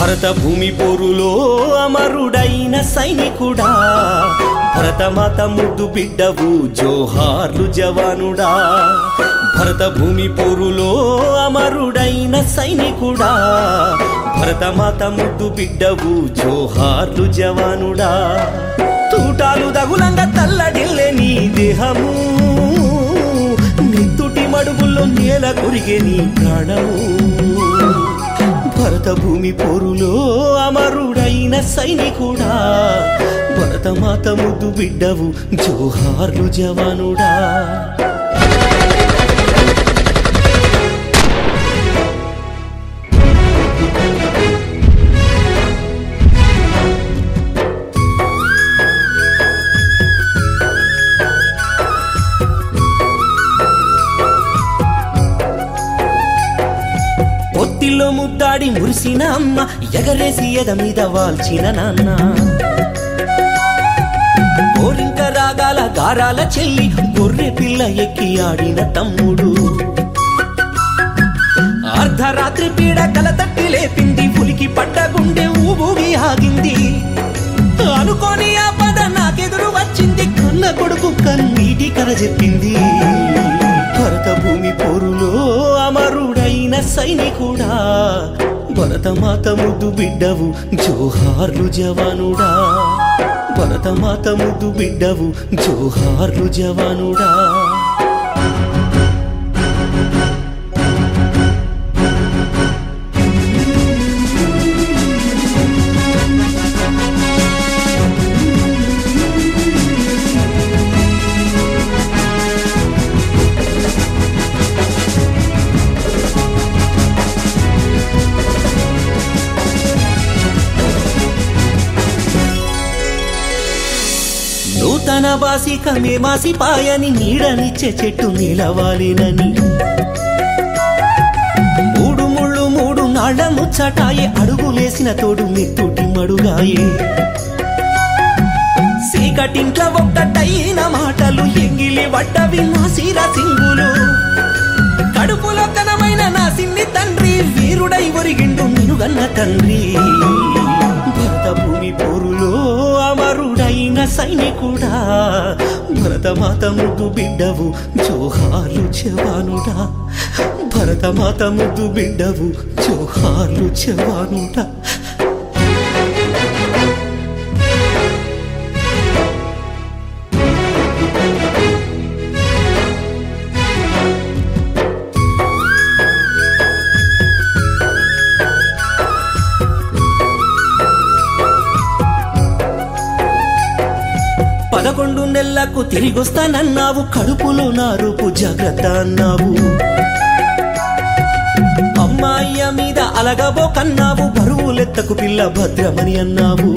భరత భూమి పోరులో అమరుడైన సైనికుడా భరతమాత ముద్దు బిడ్డవు జోహార్లు జవానుడా భరత భూమి పోరులో అమరుడైన సైనికుడా భరతమాత ముద్దు బిడ్డవు జోహార్లు జవానుడా తూటాలు దగులంగా తల్లడిల్లే నీ దేహము నిత్తుటి మడుగుల్లో నేల కొరిగే నీ ప్రాణము భరత భూమి పోరులో అమరుడైన సైనికుడా భరతమాత ముద్దు బిడ్డవు జోహార్లు జవానుడా పొత్తిల్లో ముద్దాడి మురిసిన అమ్మ ఎగరేసి ఎద మీద వాల్చిన నాన్న గోరింక రాగాల గారాల చెల్లి గొర్రె పిల్ల ఎక్కి ఆడిన తమ్ముడు అర్ధరాత్రి పీడ కల తట్టి లేపింది ఉలికి పడ్డ గుండె ఊబూగి ఆగింది అనుకోని ఆ పద నాకెదురు వచ్చింది కన్న కొడుకు కన్నీటి కర చెప్పింది భరత భూమి పోరులో అమరుడైన సైనికుడా భరతమాత ముద్దు బిడ్డవు జోహార్లు జవానుడా భరతమాత ముద్దు బిడ్డవు జోహార్లు జవానుడా నూతన బాసిక మేమాసి పాయని నీడనిచ్చే చెట్టు నిలవాలినని మూడు ముళ్ళు మూడు నాళ్ళ ముచ్చటాయే అడుగులేసిన తోడు మెత్తుటి మడుగాయే సీకటింట్ల ఒక్కటైన మాటలు ఎంగిలి వడ్డవి నా సీర సింగులు కడుపులో కనమైన నా సిన్ని తండ్రి వీరుడై ఒరిగిండు నినుగన్న తండ్రి భరత భూమి పోరులో అమరుడైన సైనికుడా భరతమాత ముద్దు బిడ్డవు జోహార్లు జవానుడా భరతమాత ముద్దు బిడ్డవు జోహార్లు జవానుడా పదకొండు నెలలకు తిరిగొస్తానన్నావు కడుపులో నా రూపు జాగ్రత్త అన్నావు అమ్మాయ్య మీద అలగబో కన్నావు బరువులెత్తకు పిల్ల భద్రమని అన్నావు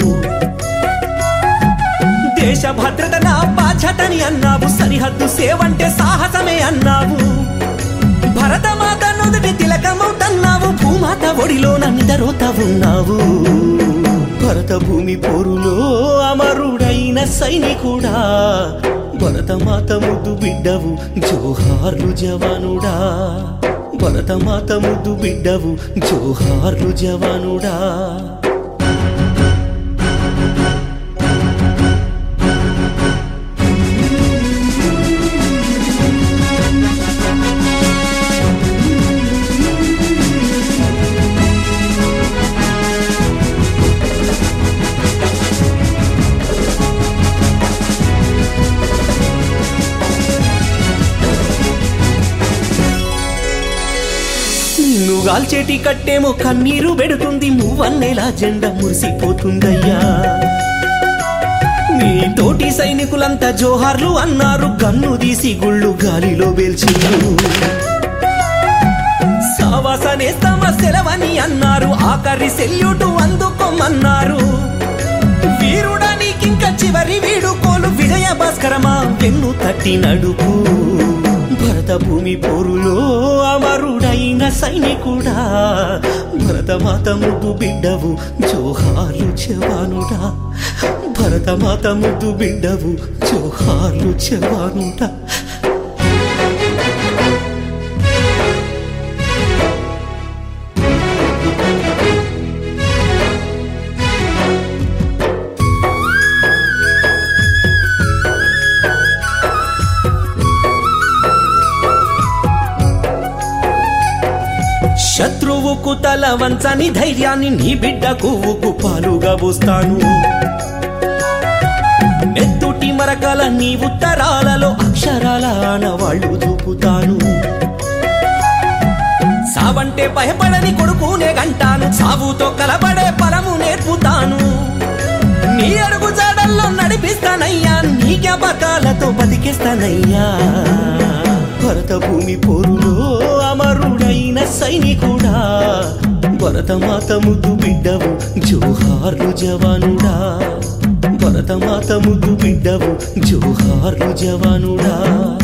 దేశ భద్రత నా బాధ్యతని అన్నావు సరిహద్దు సేవంటే సాహసమే అన్నావు భరతమాత నుదుటి తిలకమవుతన్నావు భూమాత ఒడిలోన నిదరోత ఉన్నావు భరత భూమి పోరులో అమరుడైన సైనికుడా భరతమాత ముద్దు బిడ్డవు జోహార్లు జవానుడా భరతమాత ముద్దు బిడ్డవు జోహార్లు జవానుడా నిన్ను గాల్చేటి కట్టేమో కన్నీరు పెడుతుంది నువ్వన్నేలా జెండా మురిసిపోతుందయ్యా నీ తోటి సైనికులంతా జోహార్లు అన్నారు గన్ను తీసి గుళ్ళు గాలిలో పేల్చిండు సావాసనేస్తమ సెలవని అన్నారు ఆఖరి సెల్యూటు అందుకోమన్నారు వీరుడా నీకింక చివరి వీడుకోలు విజయ భాస్కరమా వెన్ను తట్టి నడుపు భరత భూమి పోరులో అమరుడైన సైనికుడా భరతమాత ముద్దు బిడ్డవు జోహార్లు జవానుడా భరతమాత ముద్దు బిడ్డవు జోహార్లు జవానుడా చదువుకు తల వంచని ధైర్యాన్ని నీ బిడ్డ కువ్వుకు పాలుగా పోస్తాను నెత్తుటి మరకల నీ ఉత్తరాలలో అక్షరాల ఆనవాళ్ళు చూపుతాను సావంటే భయపడని కొడుకునే గంటాను సావుతో కలబడే పరము నేర్పుతాను నీ అడుగు జాడల్లో నడిపిస్తానయ్యా నీ జ్ఞాపకాలతో బతికిస్తానయ్యా భరత భూమి పోరులో అమరుడైన సైనికుడా భరతమాత ముద్దు బిడ్డవు జోహార్లు జవానుడా భరతమాత ముద్దు బిడ్డవు జోహార్లు జవానుడా